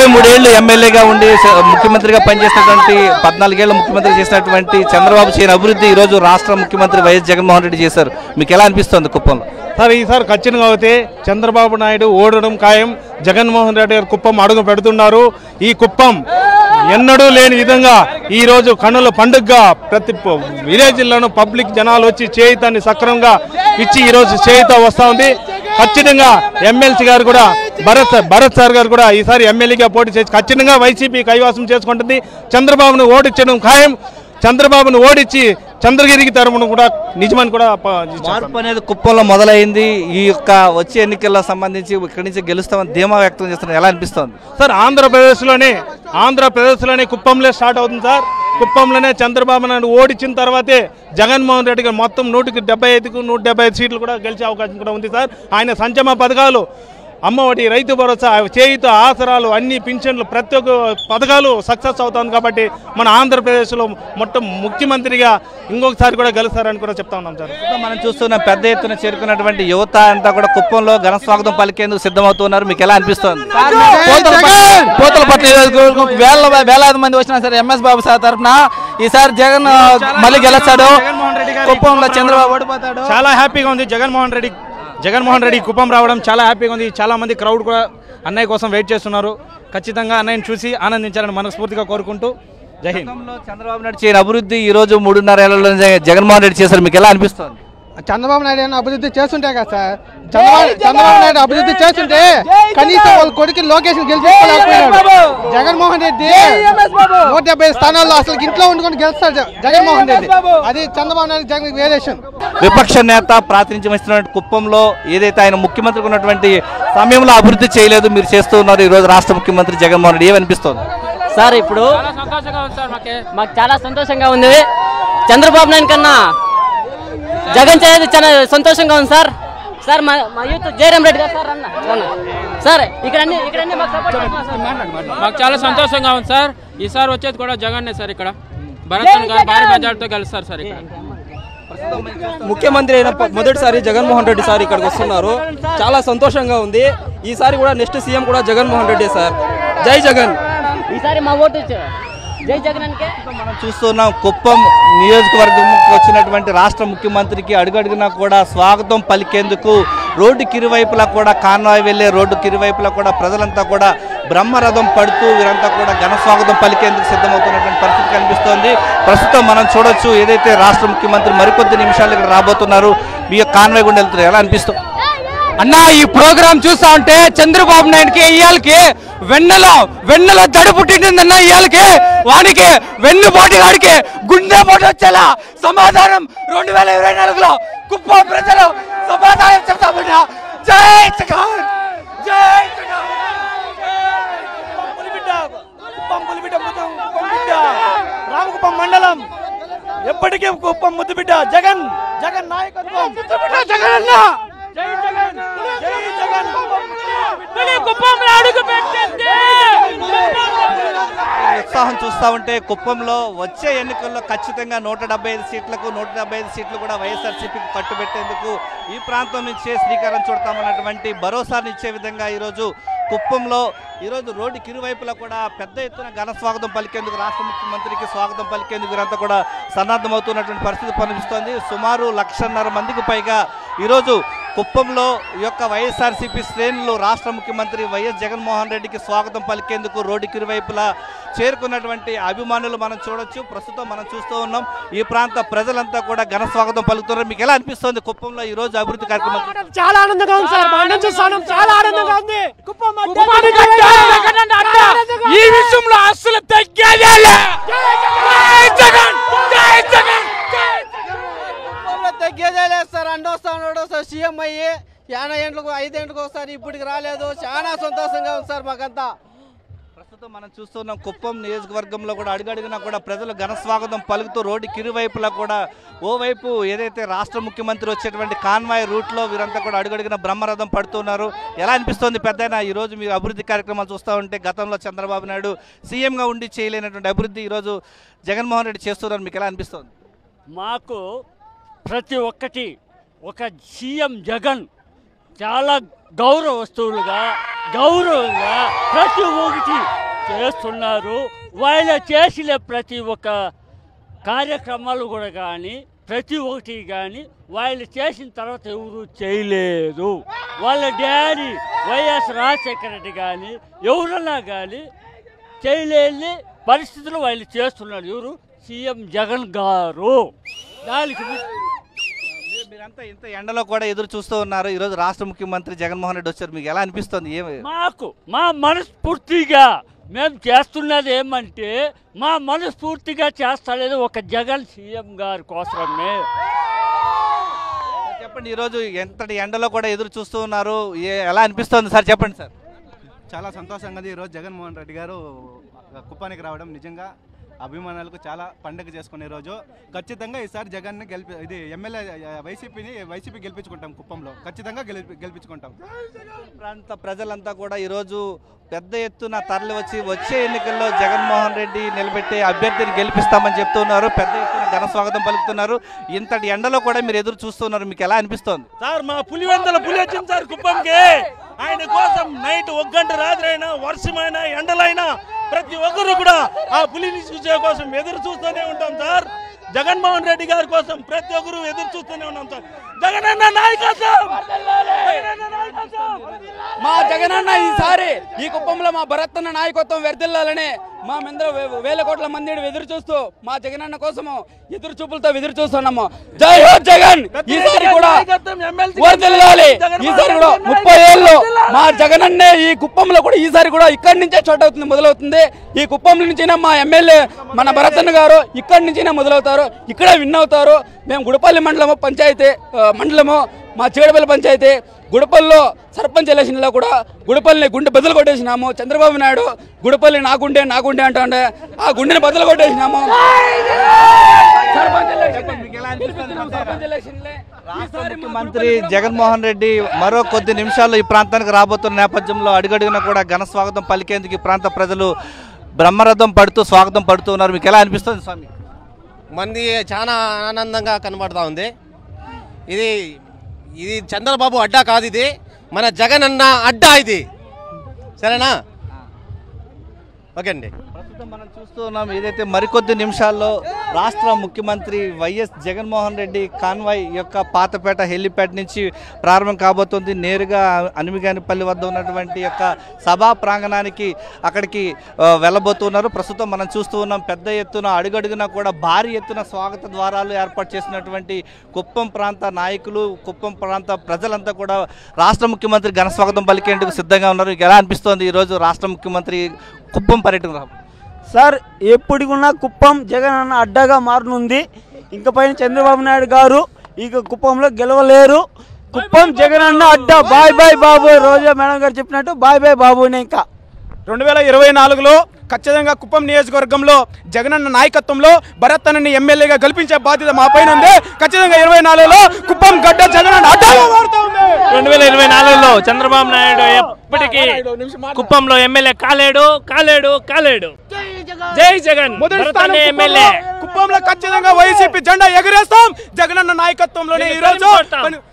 ముప్పై మూడేళ్లు ఎమ్మెల్యేగా ఉండి స- ముఖ్యమంత్రిగా పనిచేసినటువంటి పద్నాలుగేళ్లు ముఖ్యమంత్రి చేసినటువంటి చంద్రబాబు చేయని అభివృద్ధి ఈ రోజు రాష్ట్ర ముఖ్యమంత్రి వైఎస్ జగన్మోహన్ రెడ్డి చేశారు మీకు ఎలా అనిపిస్తోంది కుప్పంలో సార్ ఈసారి ఖచ్చితంగా అయితే చంద్రబాబు నాయుడు ఓడడం ఖాయం జగన్మోహన్ రెడ్డి గారు కుప్పం అడుగు పెడుతున్నారు ఈ కుప్పం ఎన్నడూ లేని విధంగా ఈ రోజు కన్నుల పండుగగా ప్రతి ప- విలేజ్లోనూ పబ్లిక్ జనాలు వచ్చి చేయితాన్ని సక్రమంగా ఇచ్చి ఈ రోజు చేయిత వస్తా ఉంది ఖచ్చితంగా ఎమ్మెల్సీ గారు కూడా భరత్ భరత్ సార్ గారు కూడా ఈసారి ఎమ్మెల్యేగా పోటీ చేసి ఖచ్చితంగా వైసీపీ కైవాసం చేసుకుంటుంది చంద్రబాబును ఓడించడం ఖాయం చంద్రబాబును ఓడించి చంద్రగిరికి తరపున కూడా నిజమని కూడా ప- మార్పు అనేది కుప్పంలో మొదలైంది ఈ యొక్క వచ్చే ఎన్నికల్లో సంబంధించి ఇక్కడి నుంచి గెలుస్తామని ధీమా వ్యక్తం చేస్తున్నారు ఎలా అనిపిస్తోంది సార్ ఆంధ్రప్రదేశ్లోనే ఆంధ్రప్రదేశ్లోనే కుప్పంలో స్టార్ట్ అవుతుంది సార్ కుప్పంలోనే చంద్రబాబు నాయుడు ఓడించిన తర్వాతే జగన్మోహన్ రెడ్డి గారు మొత్తం నూటికి డెబ్బై ఐదుకు నూట డెబ్బై ఐదు సీట్లు కూడా గెలిచే అవకాశం కూడా ఉంది సార్ ఆయన సంక్షేమ పథకాలు అమ్మఒడి రైతు భరోసా చేయుత ఆసరాలు అన్ని పింఛన్లు ప్రతి ఒక్క పథకాలు సక్సెస్ అవుతుంది కాబట్టి మన ఆంధ్రప్రదేశ్లో మొత్తం ముఖ్యమంత్రిగా ఇంకొకసారి కూడా గెలుస్తారని కూడా చెప్తా ఉన్నాం సార్ ప్రస్తుతం మనం చూస్తున్న పెద్ద ఎత్తున చేరుకున్నటువంటి యువత అంతా కూడా కుప్పంలో ఘన స్వాగతం పలికేందుకు సిద్ధమవుతున్నారు మీకు ఎలా అనిపిస్తోంది పోతలపట్ల నియోజకవర్గం వేల వేలాది మంది వచ్చినా సరే ఎంఎస్ బాబు సార్ తరఫున ఈసారి జగన్ మళ్ళీ గెలుస్తాడు జగన్మోహన్ రెడ్డి గారి కుప్పంలో చంద్రబాబు ఓడిపోతాడు చాలా హ్యాపీగా ఉంది జగన్మోహన్ రెడ్డి జగన్మోహన్ రెడ్డి కుప్పం రావడం చాలా హ్యాపీగా ఉంది చాలా మంది క్రౌడ్ కూడా అన్నయ్య కోసం వెయిట్ చేస్తున్నారు ఖచ్చితంగా అన్నయ్యని చూసి ఆనందించాలని మనస్ఫూర్తిగా కోరుకుంటూ జై హింద్ గతంలో చంద్రబాబు నాయుడు చేయని అభివృద్ధి ఈ రోజు మూడున్నర ఏళ్లలో జగన్మోహన్ రెడ్డి చేశారు మీకు ఎలా అనిపిస్తోంది చంద్రబాబు నాయుడు ఏమైనా అభివృద్ధి చేస్తుంటే కదా సార్ చంద్రబాబు చంద్రబాబు నాయుడు అభివృద్ధి చేస్తుంటే కనీసం వాళ్ళ కొడుకు లోకేష్ గెలిపించుకోలేకపోయినాడు జగన్మోహన్ రెడ్డి నూట డెబ్బై స్థానాల్లో అసలు ఇంట్లో ఉండుకొని గెలుస్తాడు జ- జగన్మోహన్ రెడ్డి అది చంద్రబాబు నాయుడు జగన్ వేరియేషన్ విపక్ష నేత ప్రాతినిధ్యం వహిస్తున్నటువంటి కుప్పంలో ఏదైతే ఆయన ముఖ్యమంత్రిగా ఉన్నటువంటి సమయంలో అభివృద్ధి చేయలేదు మీరు చేస్తూ ఉన్నారు ఈ రోజు రాష్ట్ర ముఖ్యమంత్రి జగన్మోహన్ రెడ్డి ఏమనిపిస్తోంది సార్ ఇప్పుడు మాకు చాలా సంతోషంగా ఉంది చంద్రబాబు నాయుడు కన్నా జగన్ చేయదు చాలా సంతోషంగా ఉంది సార్ సార్ మా మా యూత్ జయరామ్ రెడ్డి గారు సార్ అన్న అన్న. సార్ ఇక్కడ అన్ని ఇక్కడ అన్ని మాకు సపోర్ట్ చేస్తున్నారు సార్. మాకు చాలా సంతోషంగా ఉంది సార్ ఈసారి వచ్చేది కూడా జగన్నే సార్ ఇక్కడ భరత్ గారు భారీ మెజార్టీతో గెలుస్తారు సార్ ఇక్కడ ముఖ్యమంత్రి అయిన ప- మొదటిసారి జగన్మోహన్ రెడ్డి సార్ ఇక్కడికి వస్తున్నారు చాలా సంతోషంగా ఉంది ఈసారి కూడా నెక్స్ట్ సీఎం కూడా జగన్మోహన్ రెడ్డి సార్ జై జగన్ ఈసారి మా ఓటు ఇచ్చే. జై జగన్ అనికే మనం చూస్తున్నాం కుప్పం నియోజకవర్గంకి వచ్చినటువంటి రాష్ట్ర ముఖ్యమంత్రికి అడుగడుగునా కూడా స్వాగతం పలికేందుకు రోడ్డు కిరువైపులా కూడా కాన్వాయ్ వెళ్ళే రోడ్డు కిరువైపులా కూడా ప్రజలంతా కూడా బ్రహ్మరథం పడుతూ వీరంతా కూడా ఘన స్వాగతం పలికేందుకు సిద్ధమవుతున్నటువంటి పరిస్థితి కనిపిస్తోంది ప్రస్తుతం మనం చూడొచ్చు ఏదైతే రాష్ట్ర ముఖ్యమంత్రి మరికొద్ది నిమిషాలు ఇక్కడ రాబోతున్నారు మీ యొక్క కాన్వాయ్ గుండా వెళ్తున్నారు ఎలా అనిపిస్తుంది అన్న ఈ ప్రోగ్రామ్ చూస్తా ఉంటే చంద్రబాబు నాయుడుకి ఇయ్యాలకి వెన్నెలో వెన్నెలో దడి పుట్టిందన్న ఇయ్యాలకి వానికి వెన్ను పోటీ వాడికి గుండె పోటీ వచ్చేలా సమాధానం రెండు వేల ఇరవై నాలుగులో కుప్పం ప్రజలు సమాధానం చెప్తామన్నా జై జగన్ జై జగన్ రామకుప్పం మండలం ఎప్పటికీ కుప్పం ముద్దు బిడ్డ జగన్ జగన్ నాయకత్వం జగన్ అన్న జై జగన్ జై జగన్ కుప్పంలో అడుగు ఉత్సాహం చూస్తా ఉంటే కుప్పంలో వచ్చే ఎన్నికల్లో ఖచ్చితంగా నూట డెబ్బై ఐదు సీట్లకు నూట డెబ్బై ఐదు సీట్లు కూడా వైఎస్ఆర్సీపీకి కట్టుబెట్టేందుకు ఈ ప్రాంతం నుంచే శ్రీకారం చుడతామన్నటువంటి భరోసానిచ్చే విధంగా ఈరోజు కుప్పంలో ఈరోజు రోడ్డు కిరువైపులా కూడా పెద్ద ఎత్తున ఘన స్వాగతం పలికేందుకు రాష్ట్ర ముఖ్యమంత్రికి స్వాగతం పలికేందుకు వీరంతా కూడా సన్నద్ధమవుతున్నటువంటి పరిస్థితి కనిపిస్తోంది సుమారు లక్షన్నర మందికి పైగా ఈరోజు కుప్పంలో ఈ యొక్క వైఎస్ఆర్సీపీ శ్రేణులు రాష్ట్ర ముఖ్యమంత్రి వైఎస్ జగన్మోహన్ రెడ్డికి స్వాగతం పలికేందుకు రోడ్డు కిరువైపులా చేరుకున్నటువంటి అభిమానులు మనం చూడొచ్చు ప్రస్తుతం మనం చూస్తూ ఉన్నాం ఈ ప్రాంత ప్రజలంతా కూడా ఘన స్వాగతం పలుకుతున్నారు మీకు ఎలా అనిపిస్తోంది కుప్పంలో ఈ రోజు అభివృద్ధి కార్యక్రమం చాలా ఆనందంగా ఉంది సార్ మా నుంచి స్థానం చాలా ఆనందంగా ఉంది ఈ విషయంలో అస్సలు తగ్గేదే లే. జై జగన్ జై జగన్ తగ్గేదే లేదు సార్ రెండో స్థానం రెండో సార్ సీఎం అయ్యి చాలా ఏండ్లకు ఐదేండ్లకు ఒకసారి ఇప్పటికి రాలేదు చాలా సంతోషంగా ఉంది సార్ మాకంతా ప్రస్తుతం మనం చూస్తున్నాం కుప్పం నియోజకవర్గంలో కూడా అడుగడుగునా కూడా ప్రజలు ఘన స్వాగతం పలుకుతూ రోడ్డు కిరువైపులా కూడా ఓవైపు ఏదైతే రాష్ట్ర ముఖ్యమంత్రి వచ్చేటువంటి కాన్వాయ్ రూట్లో వీరంతా కూడా అడుగడుగున బ్రహ్మరథం పడుతున్నారు ఎలా అనిపిస్తోంది పెద్దయినా ఈ రోజు మీరు అభివృద్ధి కార్యక్రమాలు చూస్తూ ఉంటే గతంలో చంద్రబాబు నాయుడు సీఎంగా ఉండి చేయలేనటువంటి అభివృద్ధి ఈరోజు జగన్మోహన్ రెడ్డి చేస్తున్నారు మీకు ఎలా మాకు ప్రతి ఒక్కటి ఒక సీఎం జగన్ చాలా గౌరవ వస్తువులుగా గౌరవంగా ప్రతి ఒక్కటి చేస్తున్నారు వాళ్ళు చేసిన ప్రతి ఒక్క కార్యక్రమాలు కూడా కానీ ప్రతి ఒక్కటి కానీ వాళ్ళు చేసిన తర్వాత ఎవరు చేయలేదు వాళ్ళ డాడీ వైఎస్ రాజశేఖర రెడ్డి కానీ ఎవరన్నా కానీ చేయలేని పరిస్థితులు వాళ్ళు చేస్తున్నారు ఎవరు సీఎం జగన్ గారు దానికి ము- మీరు- మీరంతా ఇంత ఎండలో కూడా ఎదురు చూస్తూ ఉన్నారు ఈరోజు రాష్ట్ర ముఖ్యమంత్రి జగన్మోహన్ రెడ్డి వచ్చారు మీకు ఎలా అనిపిస్తుంది ఏమి మాకు మా మనస్ఫూర్తిగా మేము చేస్తున్నది ఏమంటే మా మనస్ఫూర్తిగా చేస్తలేదు ఒక జగన్ సీఎం గారి కోసమే చెప్పండి ఈరోజు ఎంతటి ఎండలో కూడా ఎదురు చూస్తూ ఉన్నారు ఏ- ఎలా అనిపిస్తుంది సార్ చెప్పండి సార్ చాలా సంతోషంగా ఉంది ఈరోజు జగన్మోహన్ రెడ్డి గారు కుప్పానికి రావడం నిజంగా అభిమానులకు చాలా పండుగ చేసుకునే రోజు ఖచ్చితంగా ఈసారి జగన్ని గెలిపి ఇది ఎమ్మెల్యే వైసీపీని వైసీపీ గెలిపించుకుంటాం కుప్పంలో ఖచ్చితంగా గెలిపి గెలిపించుకుంటాం ప్రాంత ప్రజలంతా కూడా ఈరోజు పెద్ద ఎత్తున తరలి వచ్చి వచ్చే ఎన్నికల్లో జగన్మోహన్ రెడ్డి నిలబెట్టే అభ్యర్థిని గెలిపిస్తామని చెప్తున్నారు పెద్ద ఎత్తున ఘన స్వాగతం పలుకుతున్నారు ఇంతటి ఎండలో కూడా మీరు ఎదురు చూస్తున్నారు మీకు ఎలా అనిపిస్తోంది సార్ మా పులివెందల పులి వచ్చింది సార్ కుప్పంకి ఆయన కోసం నైట్ ఒక గంట రాత్రి అయినా వర్షమైనా ఎండలైనా ప్రతి ఒక్కరు కూడా ఆ పులిని చూసే కోసం ఎదురు చూస్తూనే ఉంటాం సార్ జగన్మోహన్ రెడ్డి గారి కోసం ప్రతి ఒక్కరు ఎదురు చూస్తూనే ఉన్నాం సార్ జగనన్న నాయకత్వం జగనన్న నాయకత్వం మా జగనన్న ఈసారి ఈ కుప్పంలో మా భరతన్న నాయకత్వం వెర్దిల్లాలని మా మిందర వే- వేల కోట్ల మంది ఎదురు చూస్తూ మా జగనన్న కోసము ఎదురు చూపులతో ఎదురు చూస్తున్నాము జై హో జగన్ ఈసారి కూడా వర్దిల్లాలి ఈసారి కూడా ముప్పై ఏళ్ళు మా జగనన్నే ఈ కుప్పంలో కూడా ఈసారి కూడా ఇక్కడి నుంచే స్టార్ట్ అవుతుంది మొదలవుతుంది ఈ కుప్పం నుంచినే మా ఎమ్మెల్యే మన భరతన్న గారు ఇక్కడి నుంచినే మొదలవుతారు ఇక్కడే విన్ అవుతారు మేము గుడిపల్లి మండలము పంచాయతీ ఆ, మండలము మా చీడపల్లి పంచాయతీ గుడిపల్లిలో సర్పంచ్ ఎలక్షన్లో కూడా గుడిపల్లిని గుండె బదులు కొట్టేసినాము చంద్రబాబు నాయుడు గుడిపల్లి నా గుండె నా గుండె అంటుండే ఆ గుండెని బదులు కొట్టేసినాము సర్పంచ్ ఎలక్షన్ సర్పంచ్ ఎలక్షన్లే ఈసారి మా ముఖ్యమంత్రి జగన్మోహన్ రెడ్డి మరో కొద్ది నిమిషాల్లో ఈ ప్రాంతానికి రాబోతున్న నేపథ్యంలో అడుగడుగున కూడా ఘన స్వాగతం పలికేందుకు ఈ ప్రాంత ప్రజలు బ్రహ్మరథం పడుతూ స్వాగతం పడుతూ ఉన్నారు మీకు ఎలా అనిపిస్తుంది స్వామి మంది చాలా ఆనందంగా కనబడతా ఉంది ఇది ఇది చంద్రబాబు అడ్డా కాదు ఇది మన జగన్ అన్న అడ్డా ఇది సరేనా ఓకే అండి ప్రస్తుతం మనం చూస్తూ ఉన్నాం ఏదైతే మరికొద్ది నిమిషాల్లో రాష్ట్ర ముఖ్యమంత్రి వైఎస్ జగన్మోహన్ రెడ్డి కాన్వాయ్ యొక్క పాతపేట హెలిప్యాడ్ నుంచి ప్రారంభం కాబోతుంది నేరుగా అనిమిగానిపల్లి వద్ద ఉన్నటువంటి యొక్క సభా ప్రాంగణానికి అక్కడికి ఆ, వెళ్ళబోతున్నారు ప్రస్తుతం మనం చూస్తూ ఉన్నాం పెద్ద ఎత్తున అడుగడుగున కూడా భారీ ఎత్తున స్వాగత ద్వారాలు ఏర్పాటు చేసినటువంటి కుప్పం ప్రాంత నాయకులు కుప్పం ప్రాంత ప్రజలంతా కూడా రాష్ట్ర ముఖ్యమంత్రి ఘన స్వాగతం పలికేందుకు సిద్ధంగా ఉన్నారు మీకు ఎలా అనిపిస్తోంది ఈరోజు రాష్ట్ర ముఖ్యమంత్రి కుప్పం పర్యటన రా- సార్ ఎప్పటికున్నా కుప్పం జగన్ అన్న అడ్డగా మారనుంది ఇంక పైన చంద్రబాబు నాయుడు గారు ఇక కుప్పంలో గెలవలేరు కుప్పం జగన్ అన్న అడ్డ bye bye Babu Roja madam garu చెప్పినట్టు బాయ్ బాయ్ బాబునే ఇంకా రెండు వేల ఇరవై నాలుగులో ఖచ్చితంగా కుప్పం నియోజకవర్గంలో జగనన్న నాయకత్వంలో భరత్ అన్నని ఎమ్మెల్యేగా గెలిపించే బాధ్యత మా పైన ఉంది ఖచ్చితంగా ఇరవై నాలుగులో కుప్పం గడ్డ జగనన్న అడ్డగా మారుతా ఉంది రెండు వేల ఇరవై నాలుగులో చంద్రబాబు నాయుడు ఎప్పటికీ కుప్పంలో ఎమ్మెల్యే కాలేడు కాలేడు కాలేడు జై జగన్ మొదటి భరత్ స్థానం అనే కుప్పంలో. ఎమ్మెల్యే కుప్పంలో ఖచ్చితంగా వైసీపీ జెండా ఎగరేస్తాం జగనన్న నాయకత్వంలోనే ఈ రోజు కొడతాం.